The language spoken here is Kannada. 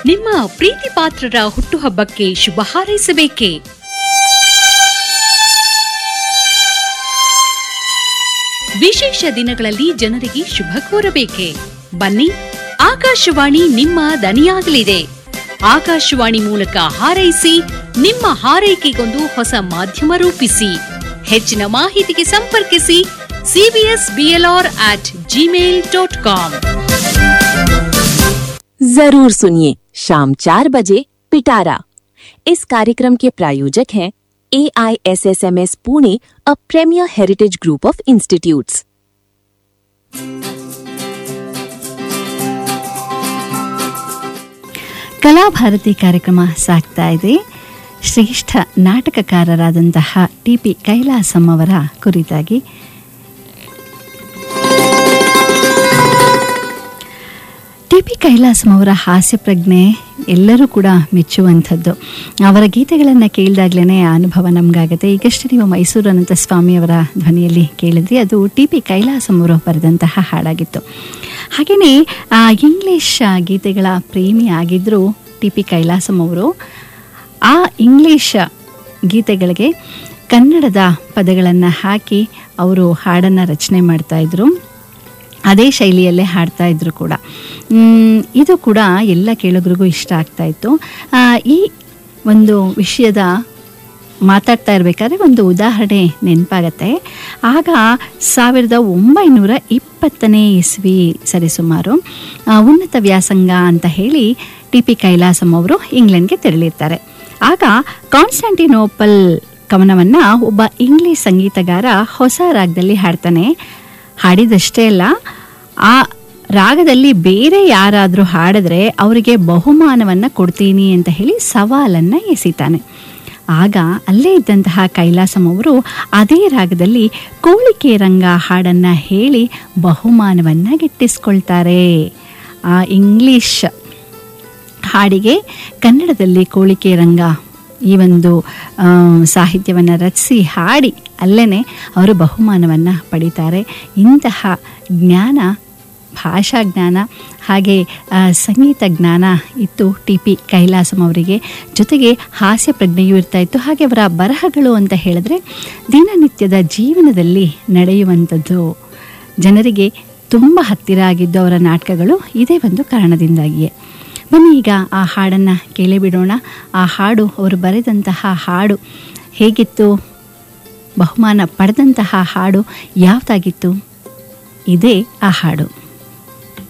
ನಿಮ್ಮ ಪ್ರೀತಿ ಪಾತ್ರರ ಹುಟ್ಟುಹಬ್ಬಕ್ಕೆ ಶುಭ ಹಾರೈಸಬೇಕೇ ವಿಶೇಷ ದಿನಗಳಲ್ಲಿ ಜನರಿಗೆ ಶುಭ ಕೋರಬೇಕೆ ಬನ್ನಿ ಆಕಾಶವಾಣಿ ನಿಮ್ಮ ದನಿಯಾಗಲಿದೆ ಆಕಾಶವಾಣಿ ಮೂಲಕ ಹಾರೈಸಿ ನಿಮ್ಮ ಹಾರೈಕೆಗೊಂದು ಹೊಸ ಮಾಧ್ಯಮ ರೂಪಿಸಿ ಹೆಚ್ಚಿನ ಮಾಹಿತಿಗೆ ಸಂಪರ್ಕಿಸಿ CBS BLR at Gmail dot com जरूर सुनिए शाम चार बजे पिटारा इस कार्यक्रम के प्रायोजक हैं A I S S M S Pune a premier heritage group of institutes Kalabharathi ಕಾರ್ಯಕ್ರಮ ಸಾಗ್ತಾ ಇದೆ ಶ್ರೇಷ್ಠ ನಾಟಕಕಾರರಾದಂತಹ ಟಿ ಪಿ ಕೈಲಾಸಂ ಅವರ ಕುರಿತಾಗಿ ಟಿ ಪಿ ಕೈಲಾಸಂ ಅವರ ಹಾಸ್ಯ ಪ್ರಜ್ಞೆ ಎಲ್ಲರೂ ಕೂಡ ಮೆಚ್ಚುವಂಥದ್ದು ಅವರ ಗೀತೆಗಳನ್ನು ಕೇಳಿದಾಗಲೇ ಆ ಅನುಭವ ನಮಗಾಗುತ್ತೆ ಈಗಷ್ಟೇ ನೀವು ಮೈಸೂರು ಅನಂತ ಸ್ವಾಮಿಯವರ ಧ್ವನಿಯಲ್ಲಿ ಕೇಳಿದ್ರಿ ಅದು ಟಿ ಪಿ ಕೈಲಾಸಂ ಅವರು ಬರೆದಂತಹ ಹಾಡಾಗಿತ್ತು ಹಾಗೆಯೇ ಆ ಇಂಗ್ಲಿಷ್ ಗೀತೆಗಳ ಪ್ರೇಮಿ ಆಗಿದ್ದರು ಟಿ ಪಿ ಕೈಲಾಸಂ ಅವರು ಆ ಇಂಗ್ಲಿಷ್ ಗೀತೆಗಳಿಗೆ ಕನ್ನಡದ ಪದಗಳನ್ನು ಹಾಕಿ ಅವರು ಹಾಡನ್ನು ರಚನೆ ಮಾಡ್ತಾಯಿದ್ರು ಅದೇ ಶೈಲಿಯಲ್ಲೇ ಹಾಡ್ತಾ ಇದ್ರು ಕೂಡ ಮ್, ಇದು ಕೂಡ ಎಲ್ಲ ಕೇಳುಗರಿಗೂ ಇಷ್ಟ ಆಗ್ತಾ ಇತ್ತು ಆ, ಈ ಒಂದು ವಿಷಯದ ಮಾತಾಡ್ತಾ ಇರಬೇಕಾದ್ರೆ ಒಂದು ಉದಾಹರಣೆ ನೆನಪಾಗತ್ತೆ ಆಗ ಸಾವಿರದ ಒಂಬೈನೂರ ಇಪ್ಪತ್ತನೇ ಇಸ್ವಿ ಸರಿಸುಮಾರು ಆ, ಉನ್ನತ ವ್ಯಾಸಂಗ ಅಂತ ಹೇಳಿ ಟಿ ಪಿ ಕೈಲಾಸಂ ಅವರು ಇಂಗ್ಲೆಂಡ್ಗೆ ತೆರಳಿರ್ತಾರೆ ಆಗ ಕಾನ್ಸ್ಟಾಂಟಿನೋಪಲ್ ಕವನವನ್ನು ಒಬ್ಬ ಇಂಗ್ಲಿಷ್ ಸಂಗೀತಗಾರ ಹೊಸ ರಾಗದಲ್ಲಿ ಹಾಡ್ತಾನೆ ಹಾಡಿದಷ್ಟೇ ಅಲ್ಲ ಆ ರಾಗದಲ್ಲಿ ಬೇರೆ ಯಾರಾದರೂ ಹಾಡಿದ್ರೆ ಅವರಿಗೆ ಬಹುಮಾನವನ್ನು ಕೊಡ್ತೀನಿ ಅಂತ ಹೇಳಿ ಸವಾಲನ್ನು ಎಸಿತಾನೆ ಆಗ ಅಲ್ಲೇ ಇದ್ದಂತಹ ಕೈಲಾಸಂ ಅವರು ಅದೇ ರಾಗದಲ್ಲಿ ಕೋಳಿಕೆ ರಂಗ ಹಾಡನ್ನು ಹೇಳಿ ಬಹುಮಾನವನ್ನು ಗಿಟ್ಟಿಸ್ಕೊಳ್ತಾರೆ ಆ ಇಂಗ್ಲಿಷ್ ಹಾಡಿಗೆ ಕನ್ನಡದಲ್ಲಿ ಕೋಳಿಕೆ ರಂಗ ಈ ಒಂದು ಸಾಹಿತ್ಯವನ್ನು ರಚಿಸಿ ಹಾಡಿ ಅಲ್ಲೇ ಅವರು ಬಹುಮಾನವನ್ನು ಪಡಿತಾರೆ ಇಂತಹ ಜ್ಞಾನ ಭಾಷಾ ಜ್ಞಾನ ಹಾಗೆ ಆ, ಸಂಗೀತ ಜ್ಞಾನ ಇತ್ತು ಟಿ ಪಿ ಕೈಲಾಸಂ ಅವರಿಗೆ ಜೊತೆಗೆ ಹಾಸ್ಯ ಪ್ರಜ್ಞೆಯೂ ಇರ್ತಾ ಇತ್ತು ಹಾಗೆ ಅವರ ಬರಹಗಳು ಅಂತ ಹೇಳಿದ್ರೆ ದಿನನಿತ್ಯದ ಜೀವನದಲ್ಲಿ ನಡೆಯುವಂಥದ್ದು ಜನರಿಗೆ ತುಂಬ ಹತ್ತಿರ ಆಗಿದ್ದು ಅವರ ನಾಟಕಗಳು ಇದೇ ಒಂದು ಕಾರಣದಿಂದಾಗಿಯೇ ಬನ್ನಿ ಈಗ ಆ ಹಾಡನ್ನು ಕೇಳಿಬಿಡೋಣ ಆ ಹಾಡು ಅವರು ಬರೆದಂತಹ ಹಾಡು ಹೇಗಿತ್ತು ಬಹುಮಾನ ಪಡೆದಂತಹ ಹಾಡು ಯಾವುದಾಗಿತ್ತು ಇದೇ ಆ ಹಾಡು